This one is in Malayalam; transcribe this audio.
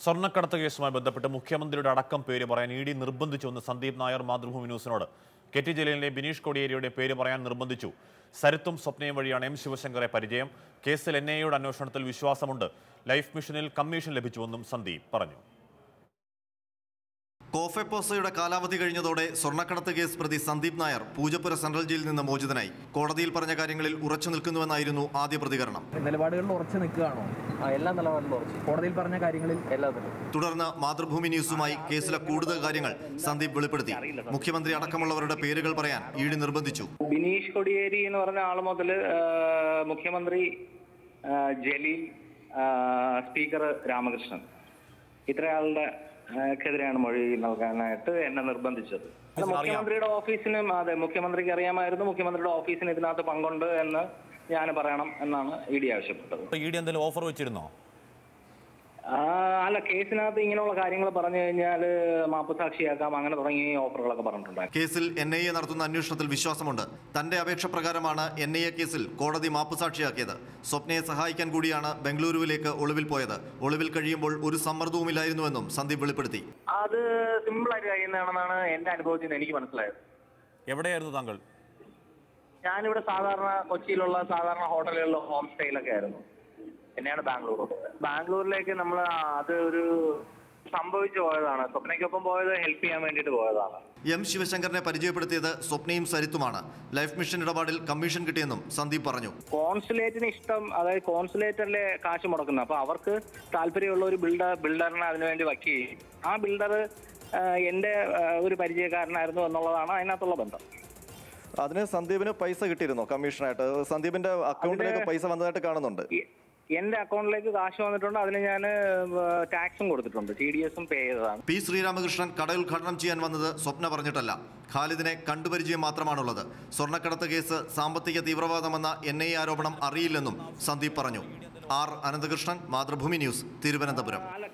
സ്വർണ്ണക്കടത്ത് കേസുമായി ബന്ധപ്പെട്ട് മുഖ്യമന്ത്രിയുടെ അടക്കം പേര് പറയാൻ ഇ ഡി നിർബന്ധിച്ചുവെന്ന് സന്ദീപ് നായർ മാതൃഭൂമി ന്യൂസിനോട് കെ ടി ജലീലിനെ ബിനീഷ് കോടിയേരിയുടെ പേര് പറയാൻ നിർബന്ധിച്ചു സരിത്തും സ്വപ്നയും വഴിയാണ് എം ശിവശങ്കറെ പരിചയം കേസിൽ എൻ ഐ എയുടെ അന്വേഷണത്തിൽ വിശ്വാസമുണ്ട് ലൈഫ് മിഷനിൽ കമ്മീഷൻ ലഭിച്ചുവെന്നും സന്ദീപ് പറഞ്ഞു കോഫെപ്പോസയുടെ കാലാവധി കഴിഞ്ഞതോടെ സ്വർണ്ണക്കടത്ത് കേസ് പ്രതി സന്ദീപ് നായർ പൂജപ്പുര സെൻട്രൽ ജയിലിൽ നിന്ന് മോചിതനായി കോടതിയിൽ പറഞ്ഞ കാര്യങ്ങളിൽ ഉറച്ചു നിൽക്കുന്നുവെന്നായിരുന്നു ആദ്യ പ്രതികരണം നിലപാടുകളിൽ ഉറച്ചു നിൽക്കുകയാണോ ആ എല്ലാ നിലപാടിലും ഉറച്ചു കോടതിയിൽ പറഞ്ഞ കാര്യങ്ങളിൽ എല്ലാത്തിലും തുടർന്ന് മാതൃഭൂമി ന്യൂസുമായി കേസിലെ കൂടുതൽ കാര്യങ്ങൾ സന്ദീപ് വെളിപ്പെടുത്തി മുഖ്യമന്ത്രി അടക്കമുള്ളവരുടെ പേരുകൾ പറയാൻ ഇ ഡി നിർബന്ധിച്ചു ബിനീഷ് കൊടിയേരി എന്ന് പറഞ്ഞ ആള് മുതൽ മുഖ്യമന്ത്രി ആ, ജലീൽ ആ, സ്പീക്കർ രാമകൃഷ്ണൻ ഇത്രയാളുടെ ആ, ക്കെതിരെയാണ് മൊഴി നൽകാനായിട്ട് എന്നെ നിർബന്ധിച്ചത് അത് മുഖ്യമന്ത്രിയുടെ ഓഫീസിനും അതെ മുഖ്യമന്ത്രിക്ക് അറിയാമായിരുന്നു മുഖ്യമന്ത്രിയുടെ ഓഫീസിന് ഇതിനകത്ത് പങ്കുണ്ട് എന്ന് ഞാൻ പറയണം എന്നാണ് ഇ ഡി ആവശ്യപ്പെട്ടത് ഇ ഡി എന്തെങ്കിലും ഓഫർ വെച്ചിരുന്നോ ആ, അല്ല കേസിനകത്ത് ഇങ്ങനെയുള്ള കാര്യങ്ങൾ പറഞ്ഞു കഴിഞ്ഞാൽ മാപ്പുസാക്ഷിയാക്കാം അങ്ങനെ തുടങ്ങിയ ഓഫറുകളൊക്കെ പറഞ്ഞിട്ടുണ്ടായിരുന്നു കേസിൽ എൻ ഐ എ നടത്തുന്ന അന്വേഷണത്തിൽ വിശ്വാസമുണ്ട് തന്റെ അപേക്ഷ പ്രകാരമാണ് എൻ ഐ എ കേസിൽ കോടതി മാപ്പുസാക്ഷിയാക്കിയത് സ്വപ്നയെ സഹായിക്കാൻ കൂടിയാണ് ബംഗളൂരുവിലേക്ക് ഒളിവിൽ പോയത് ഒളിവിൽ കഴിയുമ്പോൾ ഒരു സമ്മർദ്ദവുമില്ലായിരുന്നുവെന്നും സന്ദീപ് വെളിപ്പെടുത്തി അത് സിമ്പിൾ ആയിട്ട് കഴിയുന്നതാണെന്നാണ് എന്റെ അനുഭവത്തിൽ നിന്ന് എനിക്ക് മനസ്സിലായത് എവിടെയായിരുന്നു താങ്കൾ ഞാനിവിടെ സാധാരണ കൊച്ചിയിലുള്ള സാധാരണ ഹോട്ടലുകളിലോ ഹോം സ്റ്റേയിലൊക്കെ ആയിരുന്നു പിന്നെയാണ് ബാംഗ്ലൂർ ബാംഗ്ലൂരിലേക്ക് നമ്മൾ അത് ഒരു സംഭവിച്ചു പോയതാണ് സ്വപ്നയ്ക്കൊപ്പം പോയത് ഹെൽപ്പ് ചെയ്യാൻ വേണ്ടിയിട്ട് പോയതാണ് എം ശിവശങ്കറിനെ പരിചയപ്പെടുത്തിയത് സ്വപ്നയും സരിത്തുമാണ് ലൈഫ് മിഷൻ ഇടപാടിൽ കമ്മീഷൻ കിട്ടിയെന്നും സന്ദീപ് പറഞ്ഞു കോൺസുലേറ്റിന് ഇഷ്ടം അതായത് കോൺസുലേറ്ററിലെ കാശ് മുടക്കുന്നത് അപ്പൊ അവർക്ക് താല്പര്യമുള്ള ഒരു ബിൽഡർ ബിൽഡറിനെ അതിനുവേണ്ടി വയ്ക്കുകയും ആ ബിൽഡർ എന്റെ ആ, ഒരു പരിചയക്കാരനായിരുന്നു എന്നുള്ളതാണ് അതിനകത്തുള്ള ബന്ധം അതിന് സന്ദീപിന് പൈസ കിട്ടിയിരുന്നോ കമ്മീഷനായിട്ട് സന്ദീപിന്റെ അക്കൗണ്ടിലേക്ക് പൈസ വന്നതായിട്ട് കാണുന്നുണ്ട് ഈ- എന്റെ അക്കൗണ്ടിലേക്ക് കാശ് വന്നിട്ടുണ്ട് അതിന് ഞാൻ ടാക്സും കൊടുത്തിട്ടുണ്ട് ടി ഡി എസും പേ ചെയ്തതാണ് പി ശ്രീരാമകൃഷ്ണൻ കട ഉദ്ഘാടനം ചെയ്യാൻ വന്നത് സ്വപ്ന പറഞ്ഞിട്ടല്ല ഖാലിദിനെ കണ്ടുപരിചയം മാത്രമാണുള്ളത് സ്വർണ്ണക്കടത്ത് കേസ് സാമ്പത്തിക തീവ്രവാദമെന്ന എൻ ഐ ആരോപണം അറിയില്ലെന്നും സന്ദീപ് പറഞ്ഞു ആർ അനന്തകൃഷ്ണൻ മാതൃഭൂമി ന്യൂസ് തിരുവനന്തപുരം